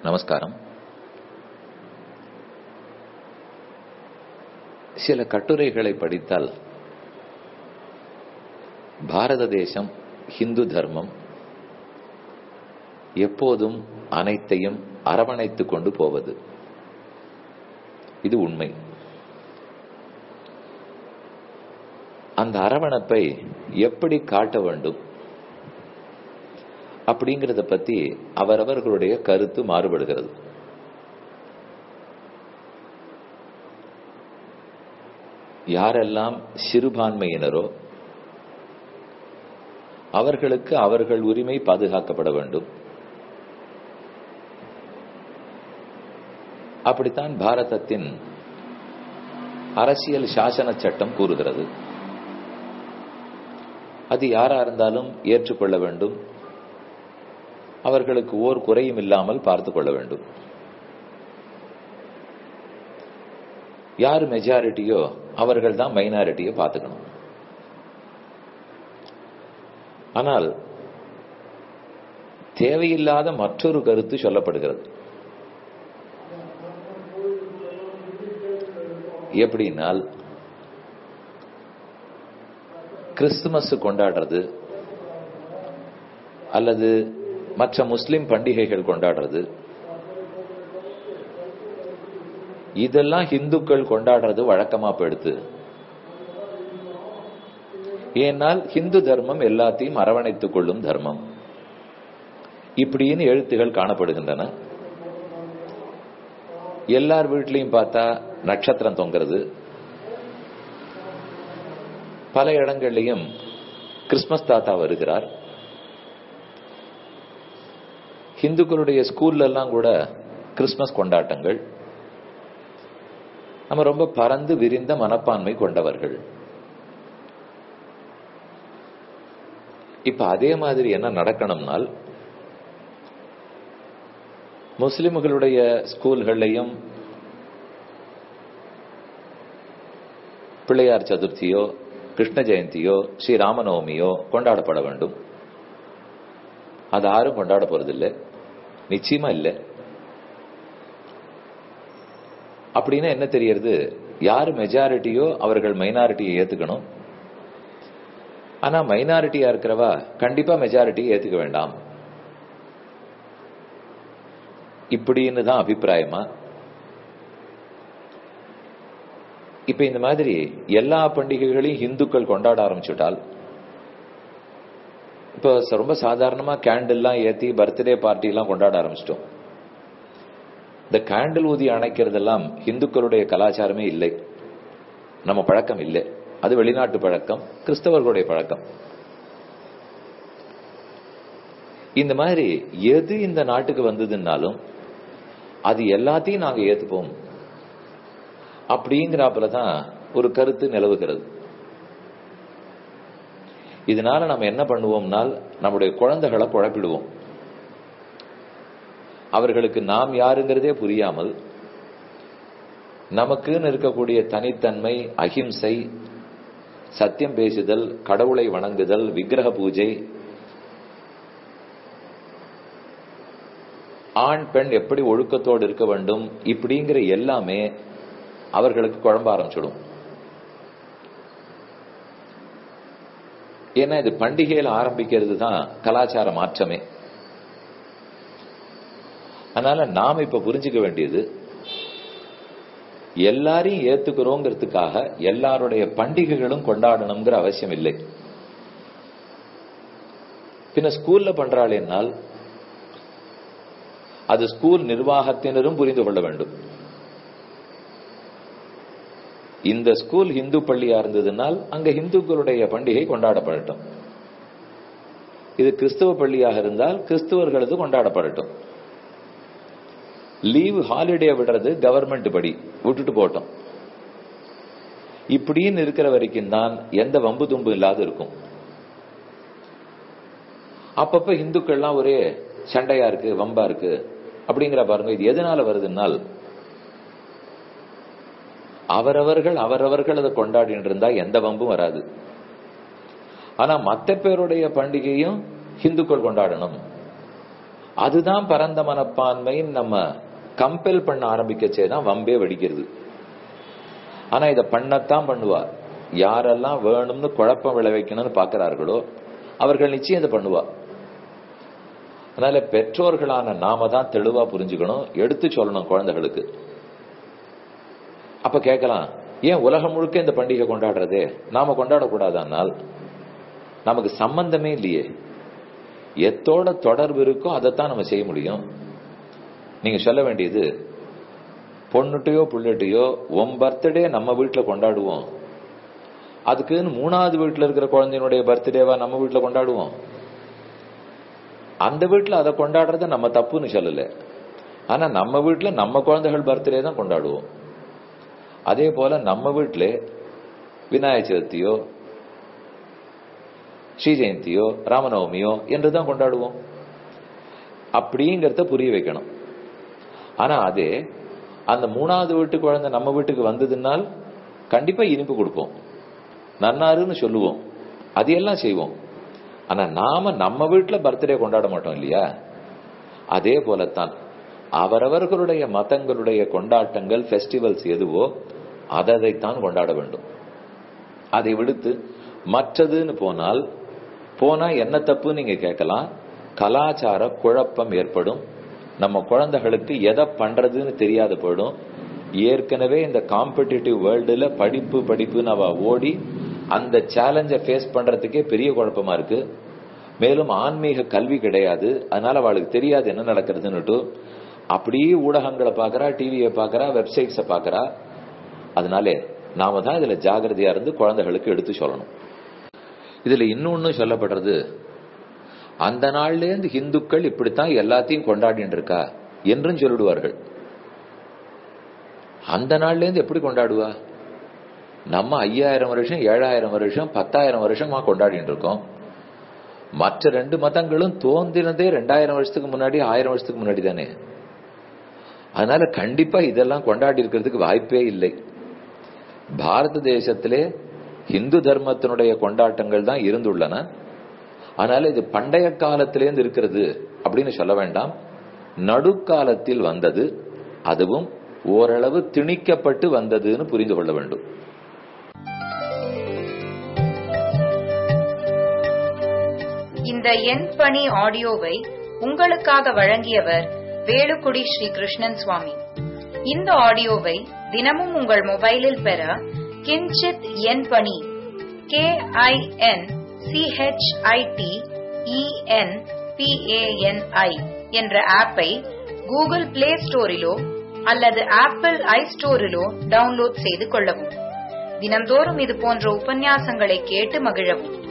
நமஸ்காரம் சில கட்டுரைகளை படித்தால் பாரத தேசம் ஹிந்து தர்மம் எப்போதும் அனைத்தையும் அரவணைத்துக் கொண்டு போவது இது உண்மை அந்த அரவணைப்பை எப்படி காட்ட வேண்டும் அப்படிங்கறத பத்தி அவரவர்களுடைய கருத்து மாறுபடுகிறது யாரெல்லாம் சிறுபான்மையினரோ அவர்களுக்கு அவர்கள் உரிமை பாதுகாக்கப்பட வேண்டும் அப்படித்தான் பாரதத்தின் அரசியல் சாசன சட்டம் கூறுகிறது அது யாரா இருந்தாலும் ஏற்றுக்கொள்ள வேண்டும் அவர்களுக்கு ஓர் குறையும் இல்லாமல் பார்த்து கொள்ள வேண்டும் யார் மெஜாரிட்டியோ அவர்கள் தான் மைனாரிட்டியை பார்த்துக்கணும் ஆனால் தேவையில்லாத மற்றொரு கருத்து சொல்லப்படுகிறது எப்படின்னால் கிறிஸ்துமஸ் கொண்டாடுறது அல்லது மற்ற முஸ்லிம் பண்டிகைகள் கொண்டாடுறது இதெல்லாம் இந்துக்கள் கொண்டாடுறது வழக்கமா போயிடுது ஏனால் ஹிந்து தர்மம் எல்லாத்தையும் அரவணைத்துக் கொள்ளும் தர்மம் இப்படின்னு எழுத்துகள் காணப்படுகின்றன எல்லார் வீட்லையும் பார்த்தா நட்சத்திரம் தொங்குறது பல இடங்கள்லையும் கிறிஸ்துமஸ் தாத்தா வருகிறார் ஹிந்துக்களுடைய ஸ்கூல்ல எல்லாம் கூட கிறிஸ்துமஸ் கொண்டாட்டங்கள் நம்ம ரொம்ப பறந்து விரிந்த மனப்பான்மை கொண்டவர்கள் இப்ப அதே மாதிரி என்ன நடக்கணும்னால் முஸ்லிம்களுடைய ஸ்கூல்கள்லையும் பிள்ளையார் சதுர்த்தியோ கிருஷ்ண ஜெயந்தியோ ஸ்ரீராமநவமியோ கொண்டாடப்பட வேண்டும் அது யாரும் கொண்டாட போறதில்லை நிச்சயமா இல்லை அப்படின்னா என்ன தெரியறது யார் மெஜாரிட்டியோ அவர்கள் மைனாரிட்டியை ஏத்துக்கணும் ஆனா மைனாரிட்டியா இருக்கிறவா கண்டிப்பா மெஜாரிட்டியை ஏத்துக்க வேண்டாம் இப்படின்னு தான் அபிப்பிராயமா இப்ப இந்த மாதிரி எல்லா பண்டிகைகளையும் இந்துக்கள் கொண்டாட ஆரம்பிச்சுட்டால் இப்போ ரொம்ப சாதாரணமா கேண்டில்லாம் ஏத்தி பர்த்டே பார்ட்டி எல்லாம் கொண்டாட ஆரம்பிச்சிட்டோம் இந்த கேண்டில் ஊதி அணைக்கிறதெல்லாம் இந்துக்களுடைய கலாச்சாரமே இல்லை நம்ம பழக்கம் இல்லை அது வெளிநாட்டு பழக்கம் கிறிஸ்தவர்களுடைய பழக்கம் இந்த மாதிரி எது இந்த நாட்டுக்கு வந்ததுன்னாலும் அது எல்லாத்தையும் நாங்க ஏத்துப்போம் அப்படிங்கிறாப்புல தான் ஒரு கருத்து நிலவுகிறது இதனால நம்ம என்ன பண்ணுவோம்னால் நம்முடைய குழந்தைகளை குழப்பிடுவோம் அவர்களுக்கு நாம் யாருங்கிறதே புரியாமல் நமக்குன்னு இருக்கக்கூடிய தனித்தன்மை அகிம்சை சத்தியம் பேசுதல் கடவுளை வணங்குதல் விக்கிரக பூஜை ஆண் பெண் எப்படி ஒழுக்கத்தோடு இருக்க வேண்டும் இப்படிங்கிற எல்லாமே அவர்களுக்கு குழம்ப ஆரம்பிச்சிடும் ஏன்னா இது பண்டிகையில் ஆரம்பிக்கிறது தான் கலாச்சார மாற்றமே அதனால நாம் இப்ப புரிஞ்சுக்க வேண்டியது எல்லாரையும் ஏத்துக்கிறோங்கிறதுக்காக எல்லாருடைய பண்டிகைகளும் கொண்டாடணுங்கிற அவசியம் இல்லை பின்ன ஸ்கூல்ல பண்றாள் அது ஸ்கூல் நிர்வாகத்தினரும் புரிந்து கொள்ள வேண்டும் இந்த ஸ்கூல் ஹிந்து பள்ளியா இருந்ததுனால் அங்க இந்துக்களுடைய பண்டிகை கொண்டாடப்படட்டும் இது கிறிஸ்தவ பள்ளியாக இருந்தால் கிறிஸ்தவர்களது கொண்டாடப்படட்டும் லீவு ஹாலிடே விடுறது கவர்மெண்ட் படி விட்டுட்டு போட்டோம் இப்படின்னு இருக்கிற வரைக்கும் தான் எந்த வம்பு தும்பு இல்லாத இருக்கும் அப்பப்ப இந்துக்கள்லாம் ஒரே சண்டையா இருக்கு வம்பா இருக்கு அப்படிங்கிற பாருங்க இது எதனால வருதுன்னால் அவரவர்கள் அவரவர்கள் அதை கொண்டாடிட்டு இருந்தா எந்த வம்பும் வராது ஆனா மத்த பேருடைய பண்டிகையும் ஹிந்துக்கள் கொண்டாடணும் அதுதான் பரந்த மனப்பான்மைன்னு நம்ம கம்பெல் பண்ண ஆரம்பிக்கச்சே தான் வம்பே வெடிக்கிறது ஆனா இத பண்ணத்தான் பண்ணுவா யாரெல்லாம் வேணும்னு குழப்பம் விளைவிக்கணும்னு பாக்குறார்களோ அவர்கள் நிச்சயம் இதை பண்ணுவா அதனால பெற்றோர்களான நாம தான் தெளிவா புரிஞ்சுக்கணும் எடுத்து சொல்லணும் குழந்தைகளுக்கு அப்ப கேட்கலாம் ஏன் உலகம் முழுக்க இந்த பண்டிகை கொண்டாடுறதே நாம கொண்டாடக்கூடாதானால் நமக்கு சம்பந்தமே இல்லையே எத்தோட தொடர்பு இருக்கோ அதைத்தான் நம்ம செய்ய முடியும் நீங்க சொல்ல வேண்டியது பொண்ணுட்டையோ புள்ளட்டையோ உன் பர்த்டே நம்ம வீட்டுல கொண்டாடுவோம் அதுக்குன்னு மூணாவது வீட்டுல இருக்கிற குழந்தையினுடைய பர்த்டேவா நம்ம வீட்டுல கொண்டாடுவோம் அந்த வீட்டுல அதை கொண்டாடுறத நம்ம தப்புன்னு சொல்லல ஆனா நம்ம வீட்டுல நம்ம குழந்தைகள் பர்த்டே தான் கொண்டாடுவோம் அதே போல நம்ம வீட்டுல விநாயக சதுர்த்தியோ ஸ்ரீ ஜெயந்தியோ ராமநவமியோ என்றுதான் கொண்டாடுவோம் அப்படிங்கறத புரிய வைக்கணும் ஆனா அதே அந்த மூணாவது வீட்டு குழந்தை நம்ம வீட்டுக்கு வந்ததுனால் கண்டிப்பா இனிப்பு கொடுப்போம் நன்னாருன்னு சொல்லுவோம் அதையெல்லாம் செய்வோம் ஆனா நாம நம்ம வீட்டுல பர்த்டே கொண்டாட மாட்டோம் இல்லையா அதே போலத்தான் அவரவர்களுடைய மதங்களுடைய கொண்டாட்டங்கள் ஃபெஸ்டிவல்ஸ் எதுவோ அதைத்தான் கொண்டாட வேண்டும் அதை விடுத்து மற்றதுன்னு போனால் போனா என்ன தப்பு நீங்க கேட்கலாம் கலாச்சார குழப்பம் ஏற்படும் நம்ம குழந்தைகளுக்கு எதை பண்றதுன்னு தெரியாத போயிடும் ஏற்கனவே இந்த காம்படிட்டிவ் வேர்ல்டுல படிப்பு படிப்புன்னு அவ ஓடி அந்த சேலஞ்சை ஃபேஸ் பண்றதுக்கே பெரிய குழப்பமா இருக்கு மேலும் ஆன்மீக கல்வி கிடையாது அதனால அவளுக்கு தெரியாது என்ன நடக்கிறதுன்னுட்டு அப்படியே ஊடகங்களை பாக்குறா டிவியை பாக்குறா வெப்சைட்ஸை பாக்குறா அதனாலே நாம தான் இதுல ஜாகிரதையா இருந்து குழந்தைகளுக்கு எடுத்து சொல்லணும் இதுல இன்னொன்னு சொல்லப்படுறது அந்த நாள்ல இருந்து இந்துக்கள் இப்படித்தான் எல்லாத்தையும் கொண்டாடிட்டு இருக்கா என்றும் சொல்லிடுவார்கள் அந்த நாள்ல இருந்து எப்படி கொண்டாடுவா நம்ம ஐயாயிரம் வருஷம் ஏழாயிரம் வருஷம் பத்தாயிரம் வருஷமா கொண்டாடிட்டு இருக்கோம் மற்ற ரெண்டு மதங்களும் தோன்றினதே ரெண்டாயிரம் வருஷத்துக்கு முன்னாடி ஆயிரம் வருஷத்துக்கு முன்னாடி தானே அதனால கண்டிப்பா இதெல்லாம் கொண்டாடி இருக்கிறதுக்கு வாய்ப்பே இல்லை பாரத தேசத்திலே இந்து தர்மத்தினுடைய கொண்டாட்டங்கள் தான் இருந்துள்ளன அதனால இது பண்டைய காலத்திலேருந்து இருக்கிறது அப்படின்னு சொல்ல வேண்டாம் நடுக்காலத்தில் வந்தது அதுவும் ஓரளவு திணிக்கப்பட்டு வந்ததுன்னு புரிந்து கொள்ள வேண்டும் இந்த எண் பணி ஆடியோவை உங்களுக்காக வழங்கியவர் வேலுக்குடி ஸ்ரீ கிருஷ்ணன் சுவாமி இந்த ஆடியோவை தினமும் உங்கள் மொபைலில் பெற கிஞ்சித் எண் பணி கே ஐ என் சிஹெச்ஐடி இஎன் பிஏஎன்ஐ என்ற ஆப்பை கூகுள் பிளே ஸ்டோரிலோ அல்லது ஆப்பிள் ஐ ஸ்டோரிலோ டவுன்லோட் செய்து கொள்ளவும் தினம்தோறும் இது போன்ற உபன்யாசங்களை கேட்டு மகிழவும்